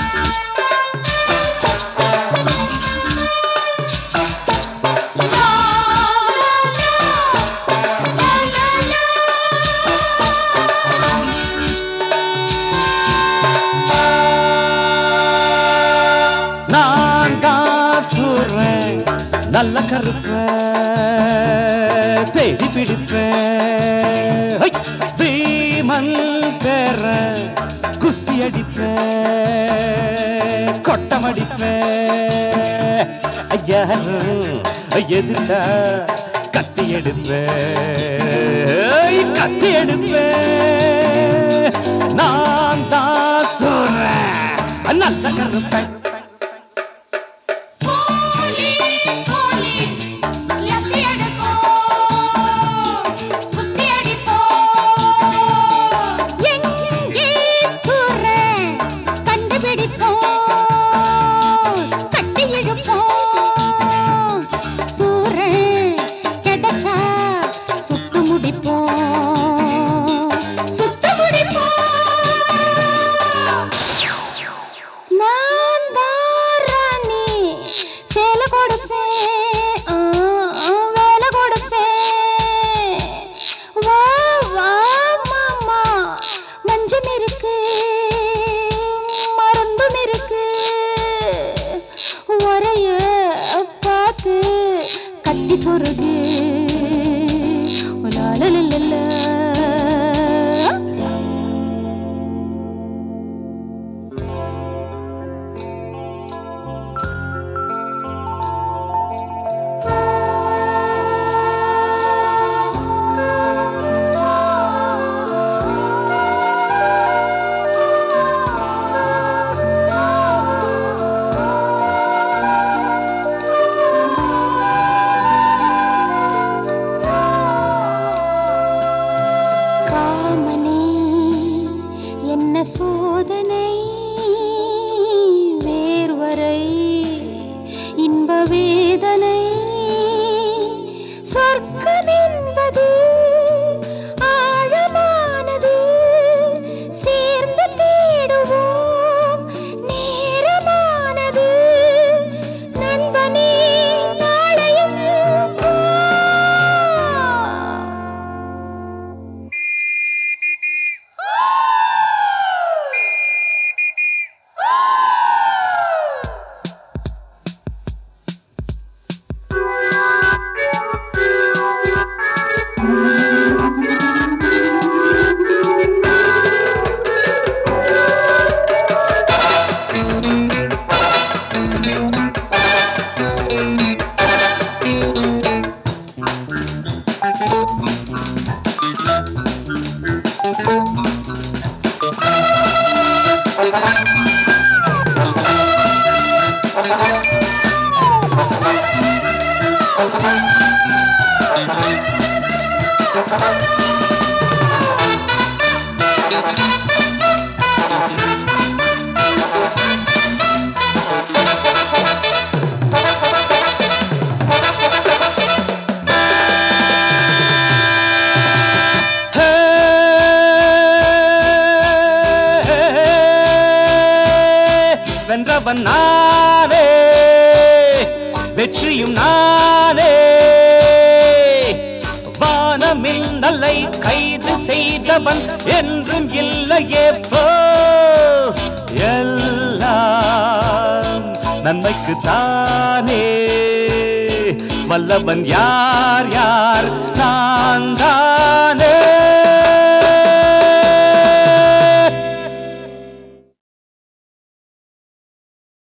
நான் தான் சொல்றேன் நல்ல கருப்ப தேடி பிடிப்பேன் ஹை! பீமன் பேர குஸ்தி அடிப்பேன் கொட்டம் அடிப்பேன் ஐயா எதிர்த்தா கத்தி எடுப்பேன் கத்தி எடுப்பேன் நான் தான் சொல்றேன் நல்ல கருப்பேன் போலீஸ் போலீஸ் லத்தி எடுப்போம் சுத்தி அடிப்போம் எங்கே சூரன் கண்டுபிடிப்போம் கட்டி இழுப்போம் சூரன் கிடைச்சா சுட்டு முடிப்போம் சுட்டு முடிப்போம் நான் தான் ராணி சேலை கொடுப்பேன் ஆ, ஆ, வேலை கொடுப்பேன் வா வா மாமா மஞ்சம் இருக்கு மருந்தும் இருக்கு உரைய பார்த்து கத்தி சொருகு லாலலலலா. காமனே என்ன சோதனை வேர்வரை இன்ப வேதனை சொர்க்கம் என்பது ஆழமானது சேர்ந்து தேடுவோம் நேரமானது நண்பனே நாளையும் வா. வென்றவன் நானே வெற்றியும் நானே வானமில் நல்லை கைது செய்தவன் என்றும் இல்லையே போ எல்லாம் நன்மைக்கு தானே வல்லவன் யார் யார் நான் தான்